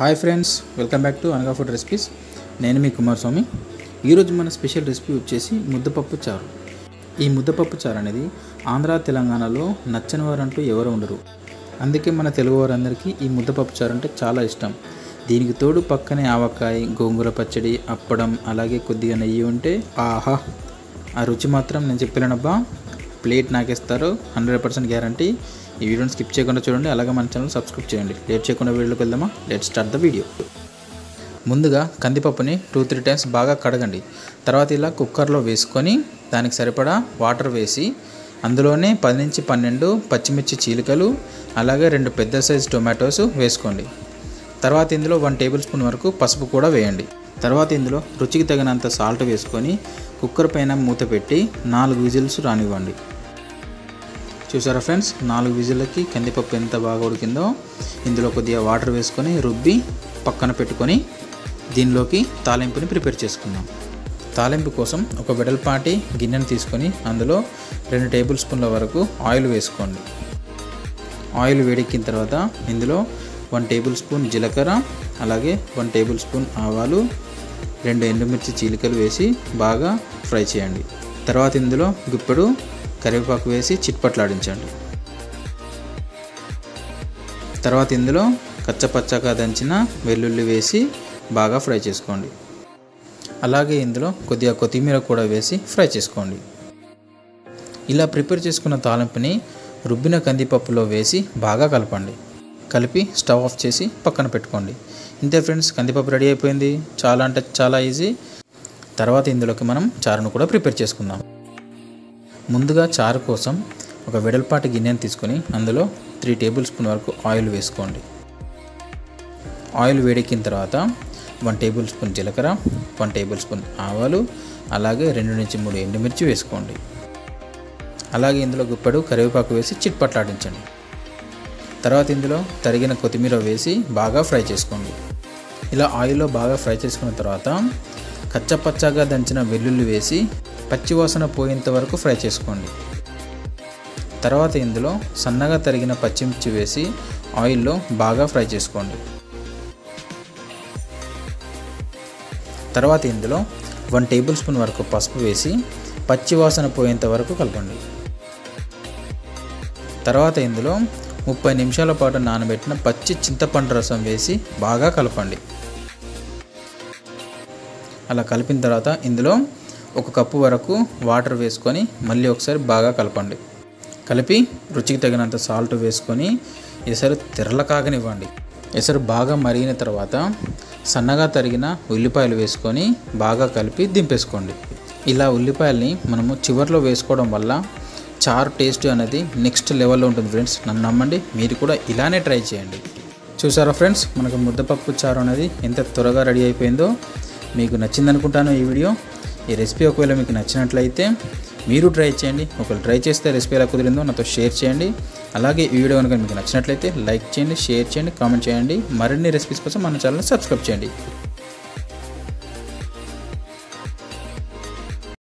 hi friends welcome back to అనగా food recipes నేను మీ కుమారస్వామి ఈరోజు మన స్పెషల్ రెసిపీ వచ్చేసి ముద్దపప్పు చారు ఈ ముద్దపప్పు చారు అనేది ఆంధ్ర తెలంగాణలో నచ్చని వారంటూ ఎవరు ఉండరు అందుకే మన తెలుగు వారందరికీ ఈ ముద్దపప్పు చారు అంటే చాలా ఇష్టం దీనికి తోడు పక్కనే ఆవకాయ గోంగూర పచ్చడి అప్పడం అలాగే కొద్దిగా నెయ్యి ఉంటే ఆహా ఆ రుచి మాత్రం నేను చెప్పలేనబ్బా ప్లేట్ నాకేస్తారు హండ్రెడ్ పర్సెంట్ గ్యారంటీ ఈ వీడియోని స్కిప్ చేయకుండా చూడండి అలాగే మన ఛానల్ సబ్స్క్రైబ్ చేయండి లేట్ చేయకుండా వీడియోకి వెళ్దామా లెట్ స్టార్ట్ ద వీడియో ముందుగా కందిపప్పుని టూ త్రీ టైమ్స్ బాగా కడగండి తర్వాత ఇలా కుక్కర్లో వేసుకొని దానికి సరిపడా వాటర్ వేసి అందులోనే పది నుంచి పన్నెండు పచ్చిమిర్చి చీలికలు అలాగే రెండు పెద్ద సైజు టొమాటోస్ వేసుకోండి తర్వాత ఇందులో వన్ టేబుల్ స్పూన్ వరకు పసుపు కూడా వేయండి తర్వాత ఇందులో రుచికి తగినంత సాల్ట్ వేసుకొని కుక్కర్ పైన మూత పెట్టి నాలుగు విజిల్స్ రానివ్వండి చూసారా ఫ్రెండ్స్ నాలుగు విజిల్లకి కందిపప్పు ఎంత బాగా ఉడికిందో ఇందులో కొద్దిగా వాటర్ వేసుకొని రుబ్బి పక్కన పెట్టుకొని దీనిలోకి తాలింపుని ప్రిపేర్ చేసుకుందాం తాలింపు కోసం ఒక వెడల్పాటి గిన్నెను తీసుకొని అందులో రెండు టేబుల్ స్పూన్ల వరకు ఆయిల్ వేసుకోండి ఆయిల్ వేడెక్కిన తర్వాత ఇందులో వన్ టేబుల్ స్పూన్ జీలకర్ర అలాగే వన్ టేబుల్ స్పూన్ ఆవాలు రెండు ఎండుమిర్చి చీలికలు వేసి బాగా ఫ్రై చేయండి తర్వాత ఇందులో గుప్పెడు కరివేపాకు వేసి చిట్పట్లాడించండి తర్వాత ఇందులో కచ్చపచ్చగా దంచిన వెల్లుల్లి వేసి బాగా ఫ్రై చేసుకోండి అలాగే ఇందులో కొద్దిగా కొత్తిమీర కూడా వేసి ఫ్రై చేసుకోండి ఇలా ప్రిపేర్ చేసుకున్న తాలింపుని రుబ్బిన కందిపప్పులో వేసి బాగా కలపండి కలిపి స్టవ్ ఆఫ్ చేసి పక్కన పెట్టుకోండి ఇంతే ఫ్రెండ్స్ కందిపప్పు రెడీ అయిపోయింది చాలా అంటే చాలా ఈజీ తర్వాత ఇందులోకి మనం చారును కూడా ప్రిపేర్ చేసుకుందాం ముందుగా చారు కోసం ఒక వెడల్పాటి గిన్నెను తీసుకొని అందులో త్రీ టేబుల్ స్పూన్ వరకు ఆయిల్ వేసుకోండి ఆయిల్ వేడెక్కిన తర్వాత వన్ టేబుల్ స్పూన్ జీలకర్ర వన్ టేబుల్ స్పూన్ ఆవాలు అలాగే రెండు నుంచి మూడు ఎండుమిర్చి వేసుకోండి అలాగే ఇందులో గుప్పెడు కరివేపాకు వేసి చిట్పట్లాడించండి తర్వాత ఇందులో తరిగిన కొత్తిమీర వేసి బాగా ఫ్రై చేసుకోండి ఇలా ఆయిల్లో బాగా ఫ్రై చేసుకున్న తర్వాత కచ్చపచ్చగా దంచిన వెల్లుల్లి వేసి పచ్చివాసన పోయేంత వరకు ఫ్రై చేసుకోండి తర్వాత ఇందులో సన్నగా తరిగిన పచ్చిమిర్చి వేసి ఆయిల్లో బాగా ఫ్రై చేసుకోండి తర్వాత ఇందులో వన్ టేబుల్ స్పూన్ వరకు పసుపు వేసి పచ్చివాసన పోయేంత వరకు కలపండి తర్వాత ఇందులో ముప్పై నిమిషాల పాటు నానబెట్టిన పచ్చి చింతపండు రసం వేసి బాగా కలపండి అలా కలిపిన తర్వాత ఇందులో ఒక కప్పు వరకు వాటర్ వేసుకొని మళ్ళీ ఒకసారి బాగా కలపండి కలిపి రుచికి తగినంత సాల్ట్ వేసుకొని ఎసరు తెరల కాగనివ్వండి ఎసరు బాగా మరిగిన తర్వాత సన్నగా తరిగిన ఉల్లిపాయలు వేసుకొని బాగా కలిపి దింపేసుకోండి ఇలా ఉల్లిపాయల్ని మనము చివరిలో వేసుకోవడం వల్ల చారు టేస్ట్ అనేది నెక్స్ట్ లెవెల్లో ఉంటుంది ఫ్రెండ్స్ నన్ను నమ్మండి మీరు కూడా ఇలానే ట్రై చేయండి చూసారా ఫ్రెండ్స్ మనకు ముద్దపప్పు చారు అనేది ఎంత త్వరగా రెడీ అయిపోయిందో మీకు నచ్చింది అనుకుంటాను ఈ వీడియో ఈ రెసిపీ ఒకవేళ మీకు నచ్చినట్లయితే మీరు ట్రై చేయండి ఒకవేళ ట్రై చేస్తే రెసిపీ ఎలా కుదిరిందో నాతో షేర్ చేయండి అలాగే ఈ వీడియో కనుక మీకు నచ్చినట్లయితే లైక్ చేయండి షేర్ చేయండి కామెంట్ చేయండి మరిన్ని రెసిపీస్ కోసం మన ఛానల్ని సబ్స్క్రైబ్ చేయండి